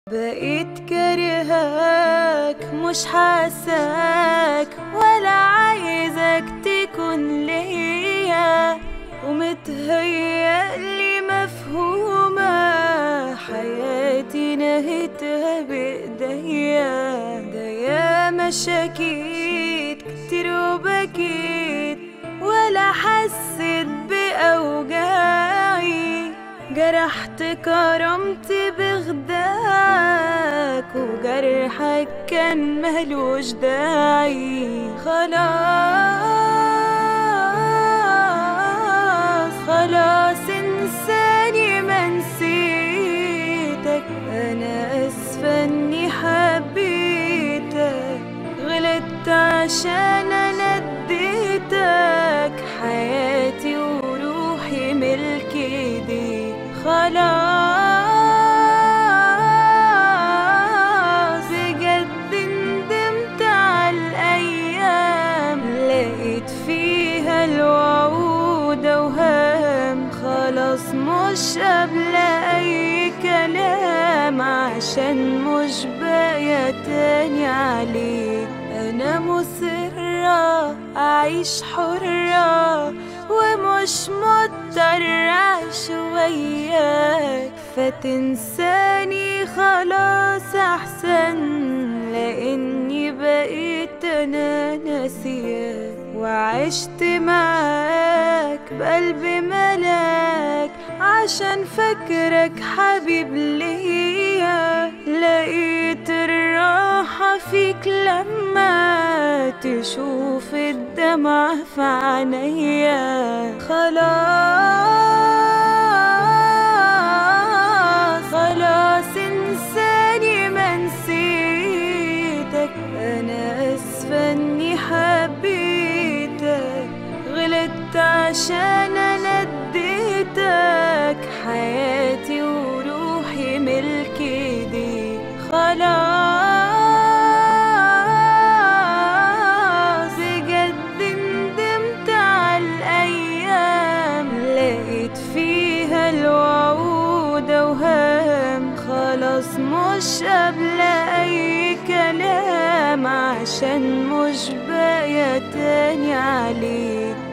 بقيت كرهاك مش حاساك ولا عايزك تكون ليا ومتهيألي مفهومة حياتي نهيتها بإيديا ده يا مشاكيت كتير وبكيت ولا حسيت بأوجاعي جرحت كرامتي بغداك وجرحك كان ملوش داعي خلاص خلاص انساني ما نسيتك انا اسفة اني حبيتك غلطت عشان انا اديتك حياتي وروحي ملك ايديك خلاص بجد ندمت على الايام لقيت فيها الوعود اوهام خلاص مش قابلة اي كلام عشان مش باقية تاني عليك انا مصرة اعيش حرة ومش مضطرة أعيش وياك فتنساني خلاص أحسن لأني بقيت أنا ناسياك وعشت معاك بقلبي ملاك عشان فاكرك حبيب ليا لقيت الراحة فيك لما تشوف الدمع في عينيا خلاص خلاص انساني ما نسيتك انا اسفة اني حبيتك غلطت عشان انا اديتك حياتي وروحي ملك ايديك خلاص بجد ندمت على الايام لقيت فيها الوعود اوهام خلاص مش قابلة اي كلام عشان مش باقية تاني عليك